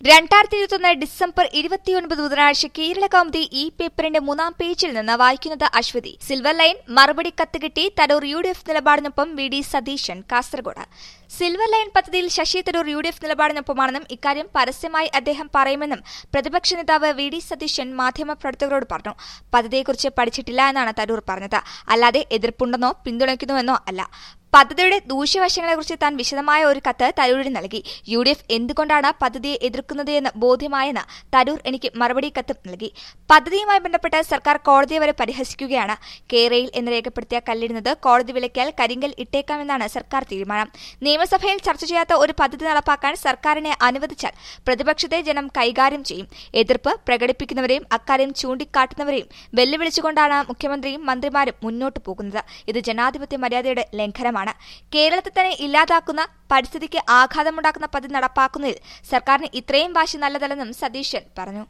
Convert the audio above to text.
രണ്ടായിരത്തി ഇരുപത്തൊന്ന് ഡിസംബർ ഇരുപത്തിയൊൻപത് ബുധനാഴ്ച കേരള കൗമുദി ഈ പേപ്പറിന്റെ മൂന്നാം പേജിൽ നിന്ന് വായിക്കുന്നത് അശ്വതി സിൽവർ ലൈൻ മറുപടി കത്ത് കിട്ടി തരൂർ യു ഡി എഫ് നിലപാടിനൊപ്പം V D Satheesan Kasaragod silver line പദ്ധതിയിൽ Shashi Tharoor U D F നിലപാടിനൊപ്പമാണെന്നും ഇക്കാര്യം പരസ്യമായി അദ്ദേഹം പറയുമെന്നും പ്രതിപക്ഷ നേതാവ് വി ഡി സതീശൻ മാധ്യമപ്രവർത്തകരോട് പറഞ്ഞു പദ്ധതിയെക്കുറിച്ച് പഠിച്ചിട്ടില്ല എന്നാണ് തരൂർ പറഞ്ഞത് അല്ലാതെ എതിർപ്പുണ്ടെന്നോ പിന്തുണയ്ക്കുന്നുവെന്നോ അല്ല പദ്ധതിയുടെ ദൂഷ്യവശങ്ങളെക്കുറിച്ച് താൻ വിശദമായ ഒരു കത്ത് തരൂരിന് നൽകി യു ഡി എഫ് എന്തുകൊണ്ടാണ് പദ്ധതിയെ എതിർക്കുന്നത് എന്ന് ബോധ്യമായെന്ന് തരൂർ എനിക്ക് മറുപടി കത്തും നൽകി പദ്ധതിയുമായി ബന്ധപ്പെട്ട് സർക്കാർ കോടതിയെ വരെ പരിഹസിക്കുകയാണ് കേരയിൽ എന്ന് രേഖപ്പെടുത്തിയ കല്ലിടുന്നത് കോടതി വിലക്കിയാൽ കരിങ്കൽ ഇട്ടേക്കാമെന്നാണ് സർക്കാർ തീരുമാനം നിയമസഭയിൽ ചർച്ച ചെയ്യാത്ത ഒരു പദ്ധതി നടപ്പാക്കാൻ സർക്കാരിനെ അനുവദിച്ചാൽ പ്രതിപക്ഷത്തെ ജനം കൈകാര്യം ചെയ്യും എതിർപ്പ് പ്രകടിപ്പിക്കുന്നവരെയും അക്കാര്യം ചൂണ്ടിക്കാട്ടുന്നവരെയും വെല്ലുവിളിച്ചുകൊണ്ടാണ് മുഖ്യമന്ത്രിയും മന്ത്രിമാരും മുന്നോട്ടു പോകുന്നത് ഇത് ജനാധിപത്യ മര്യാദയുടെ ലംഘനമാണ് കേരളത്തെ തന്നെ ഇല്ലാതാക്കുന്ന പരിസ്ഥിതിക്ക് ആഘാതമുണ്ടാക്കുന്ന പദ്ധതി നടപ്പാക്കുന്നതിൽ സർക്കാരിന് ഇത്രയും വാശി നല്ലതല്ലെന്നും സതീശൻ പറഞ്ഞു